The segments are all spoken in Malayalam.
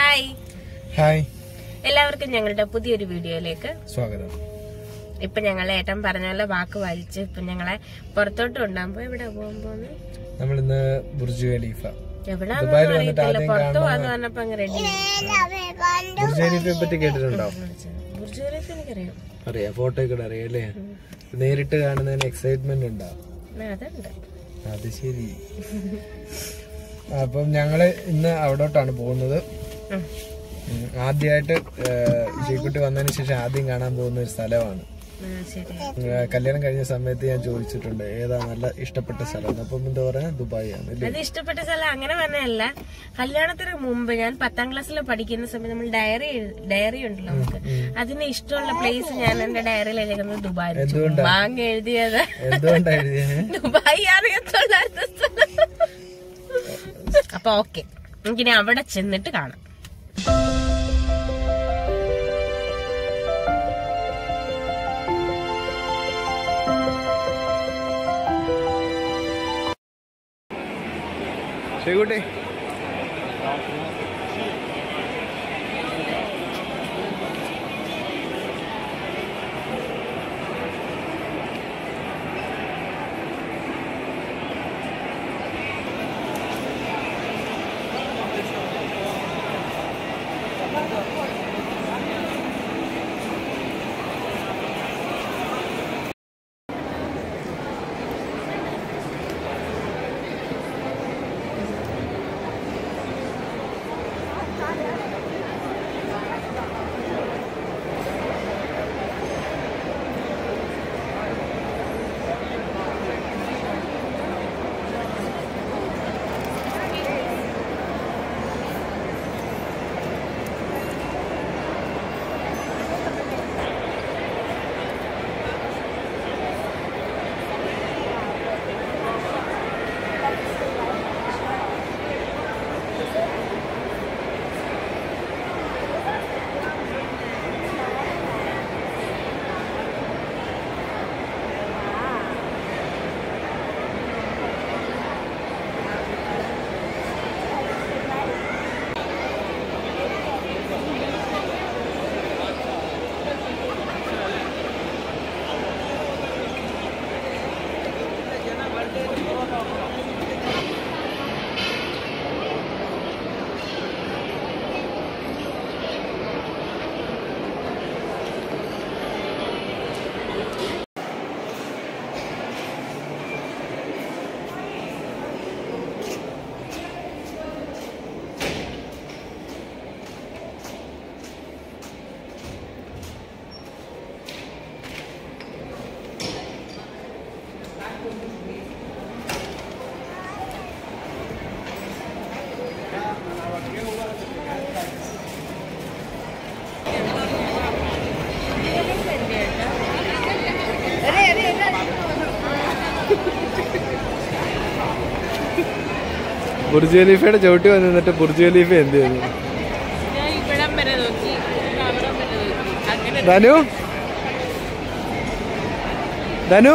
ഹായ് ഹായ് എല്ലാവർക്കും ഞങ്ങളുടെ പുതിയൊരു വീഡിയോയിലേക്ക് സ്വാഗതം ഇപ്പൊ ഞങ്ങളെ ഏട്ടൻ പറഞ്ഞ പോലെ വാക്ക് വലിച്ച് ഇപ്പൊ ഞങ്ങളെ പുറത്തോട്ട് കൊണ്ടാകുമ്പോ എവിടെ പോകാൻ പോകുന്നു നമ്മൾ ഇന്ന് ബുർജ് ഖലീഫ എവിടാന്ന് ദുബായിൽ വന്നിട്ട് അറിയത്തില്ല ആദ്യം പുറത്ത് കാണണം. പോകാന്ന് പറഞ്ഞപ്പോ അങ്ങ് റെഡി ബുർജ് ഖലീഫയെ പറ്റി കേട്ടിട്ടുണ്ടോ ബുർജ് ഖലീഫ എനിക്കറിയാം അറിയാം ഫോട്ടോ കൂടെ അറിയാം അല്ലേ നേരിട്ട് കാണുന്നതിന് എക്സൈറ്റ്മെന്റ് ഉണ്ടാവും ആ, അതുണ്ട് അത് ശരി അപ്പം ഞങ്ങള് ഇന്ന് അവിടോട്ടാണ് പോകുന്നത് ഉം. ഉം, ആദ്യമായിട്ട് ശ്രീകുട്ടി വന്നതിന് ശേഷം ആദ്യം കാണാൻ പോകുന്ന ഒരു സ്ഥലമാണ് ആ, ശരി ഉം, കല്യാണം കഴിഞ്ഞ സമയത്ത് ഞാൻ ചോദിച്ചിട്ടുണ്ട് ഏതാ നല്ല ഇഷ്ടപ്പെട്ട സ്ഥലം അപ്പം എന്താ പറയാ ദുബായ് ആണ് അല്ലേ അത് ഇഷ്ടപ്പെട്ട സ്ഥലം അങ്ങനെ പറഞ്ഞല്ല കല്യാണത്തിന് മുമ്പ് ഞാൻ പത്താം ക്ലാസ്സിൽ പഠിക്കുന്ന സമയത്ത് നമ്മൾ ഡയറി ഡയറി ഉണ്ടല്ലോ നമുക്ക് അതിന് ഇഷ്ടമുള്ള പ്ലേസ് ഞാൻ എന്റെ ഡയറിയിൽ എഴുതുന്നത് ദുബായ് എന്തുകൊണ്ടാ? വാങ്ങി എഴുതിയത് എന്തുകൊണ്ടാ എഴുതിയേ ദുബായ് അറിയത്തുള്ളായിരുന്ന സ്ഥലം അപ്പൊ ഓക്കെ നമുക്കിനി അവിടെ ചെന്നിട്ട് കാണാം ശ്രീകുട്ടി ബുർജ് ഖലീഫയുടെ ചവിട്ടി വന്ന് നിന്നിട്ട് ബുർജ് ഖലീഫ എന്ത് ചെയ്യുന്നു ഞാൻ ഇവിടം വരെ നോക്കി അവിടം വരെ നോക്കി അങ്ങനെ ധനു ധനു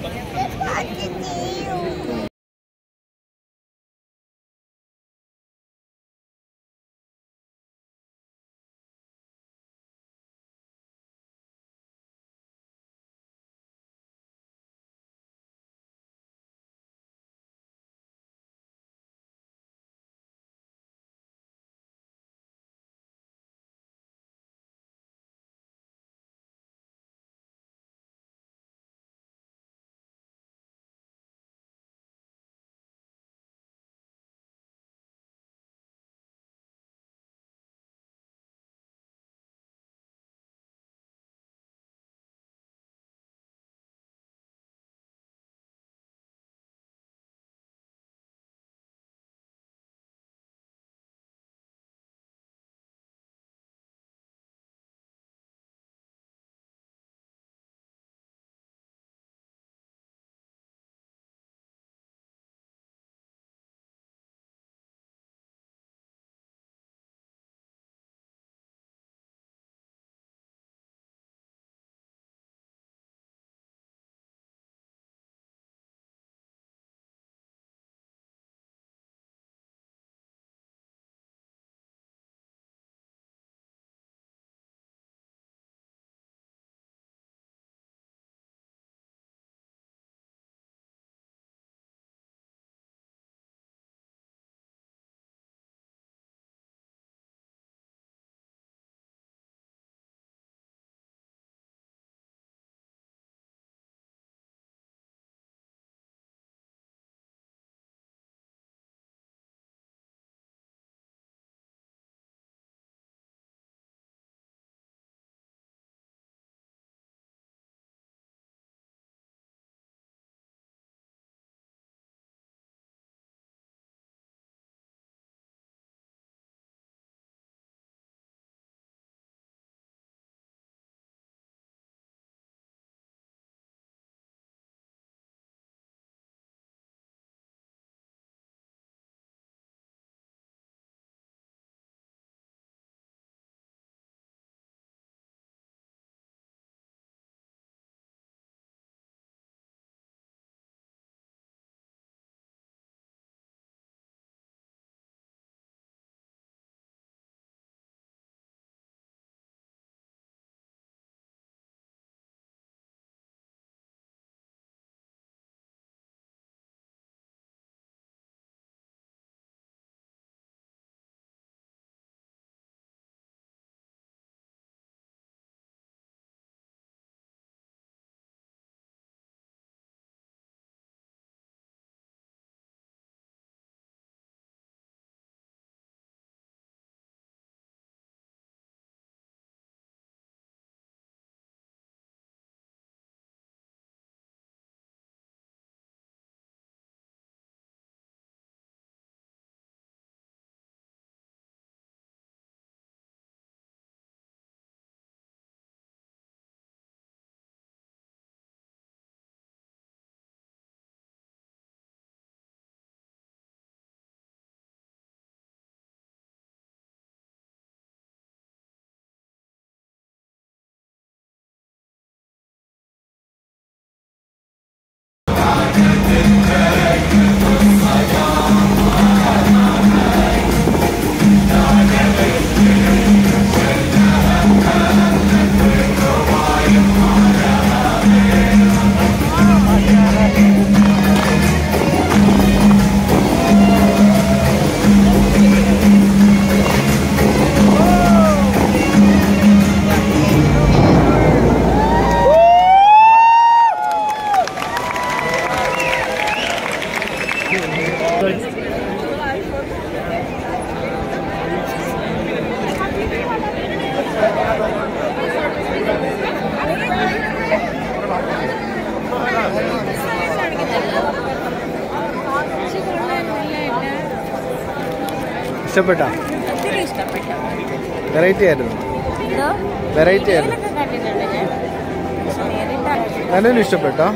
ഇഷ്ടപ്പെട്ട ഒത്തിരി ഇഷ്ടപ്പെട്ടു വെറൈറ്റി ആയിരുന്നു ഇതോ വെറൈറ്റി ആയിരുന്നു ഇതിലൊക്കെ കണ്ടിട്ടുണ്ട് ഞാൻ പക്ഷെ നേരിട്ട് നല്ലൊരു ഇഷ്ടപ്പെട്ടോ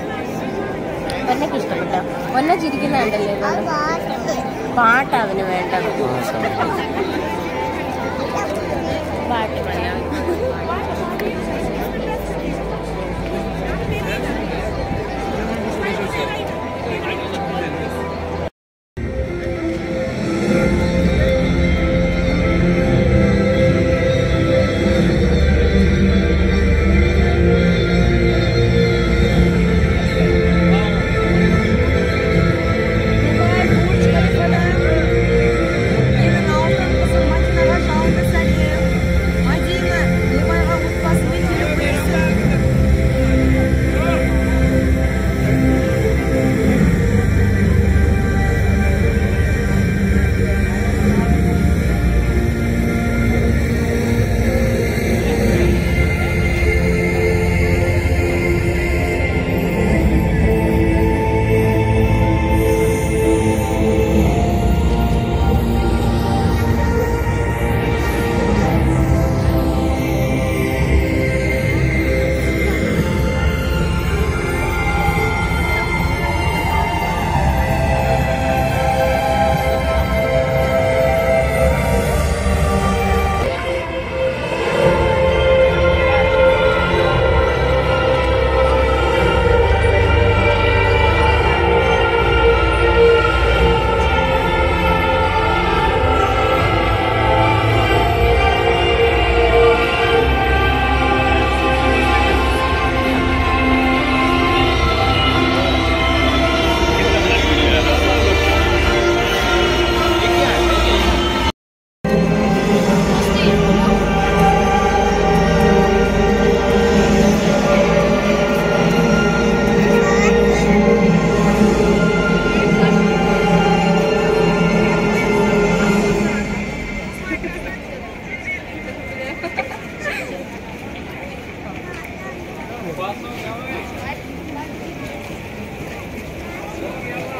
ഒന്നൊക്കെ ഇഷ്ടപ്പെട്ടോ ഒന്നെ ചിരിക്കുന്നുണ്ടല്ലേ പാട്ട് അവന് വേണ്ടത് പാട്ട് പറയാം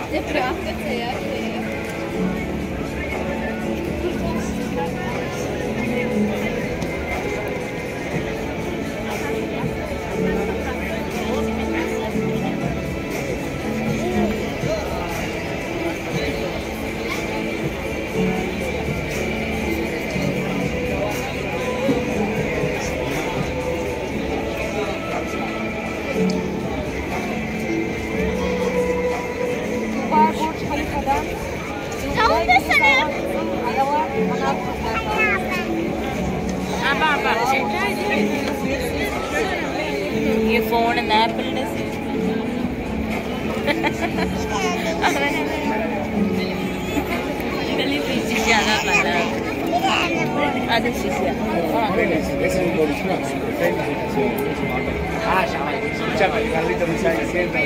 Det pratet jag. ഈ ഫോൺ ആപ്പിളിന്റെ അത് ശരിയാ Ah, ya, escúchame, Carlito me está diciendo.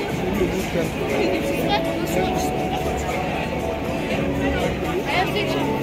Jag tycker